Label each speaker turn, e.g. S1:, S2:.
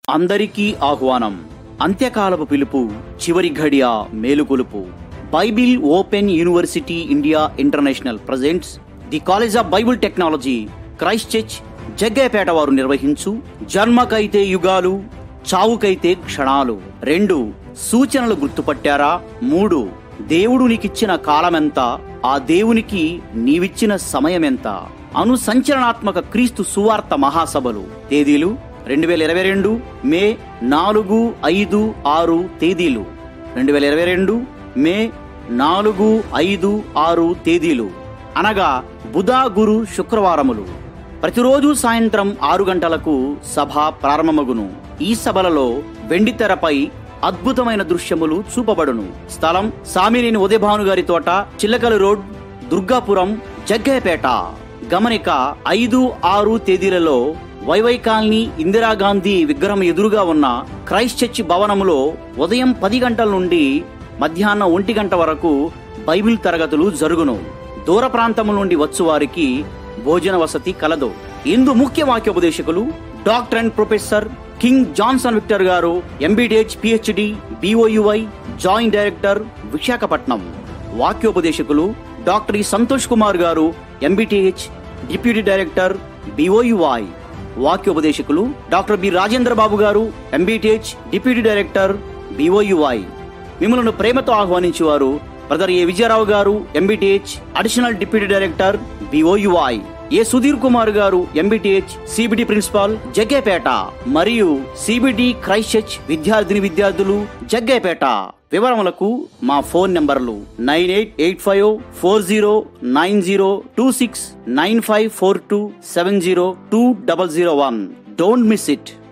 S1: అందరికీ ఆహ్వానం అంత్యకాలపు పిలుపు చివరి ఘడియ మేలుకొలుపు Bible Open University India International presents the College of Bible Technology Christ Church Jaggayyapeta వారు నిర్వహించు జన్మకైతే యుగాలు చావుకైతే క్షణాలు రెండు సూచనలు గుర్తుపట్టారా మూడు దేవుడు నీకిచ్చిన కాలమెంత ఆ దేవునికి నీవిచ్చిన సమయమెంత అను సంచలనాత్మక క్రీస్తు సువార్త మహాసభలు తేదీలు రెండు వేల ఇరవై రెండు మే నాలుగు ఐదు ఆరు తేదీలు రెండు వేల ఇరవై రెండు మే నాలుగు ఐదు ఆరు తేదీలు అనగా బుధ గురు శుక్రవారములు ప్రతిరోజు సాయంత్రం ఆరు గంటలకు సభ ప్రారంభమగును ఈ సభలలో వెండితెరపై అద్భుతమైన దృశ్యములు చూపబడును స్థలం సామినేని ఉదయభాను గారి తోట చిల్లకల రోడ్ దుర్గాపురం జగ్గయ్యపేట గమనిక ఐదు ఆరు తేదీలలో వైవై కాలనీ ఇందిరాగాంధీ విగ్రహం ఎదురుగా ఉన్న క్రైస్ట్ చర్చ్ భవనములో ఉదయం పది గంటల నుండి మధ్యాహ్నం ఒంటి గంట వరకు బైబిల్ తరగతులు జరుగును దూర ప్రాంతముల నుండి వచ్చువారికి భోజన వసతి కలదు ఇందు ముఖ్య వాక్యోపదేశకులు doctor and professor King Johnson Victor గారు MBDH PhD BOUI joint director Visakhapatnam వాక్యోపదేశకులు డాక్టర్ ఈ సంతోష్ కుమార్ గారు ఎంబీటీహెచ్ డిప్యూటీ డైరెక్టర్ బిఓయుఐ వాక్యోపదేశకులు డాక్టర్ బి రాజేంద్ర బాబు గారు ఎంబీటీహెచ్ డిప్యూటీ డైరెక్టర్ బిఓయుఐ మిమ్మల్ని ప్రేమతో ఆహ్వానించేవారు బ్రదర్ ఏ విజయరావు గారు MBTH additional deputy director BOUI A Sudheer Kumar గారు MBTH CBD principal Jaggepeta మరియు సిబిడి క్రైస్ట్ చర్చ్ విద్యార్థిని విద్యార్థులు జగ్గేపేట వివరములకు మా ఫోన్ నంబర్లు nine eight eight five four zero nine zero two six nine five four two seven zero two double zero one don't miss it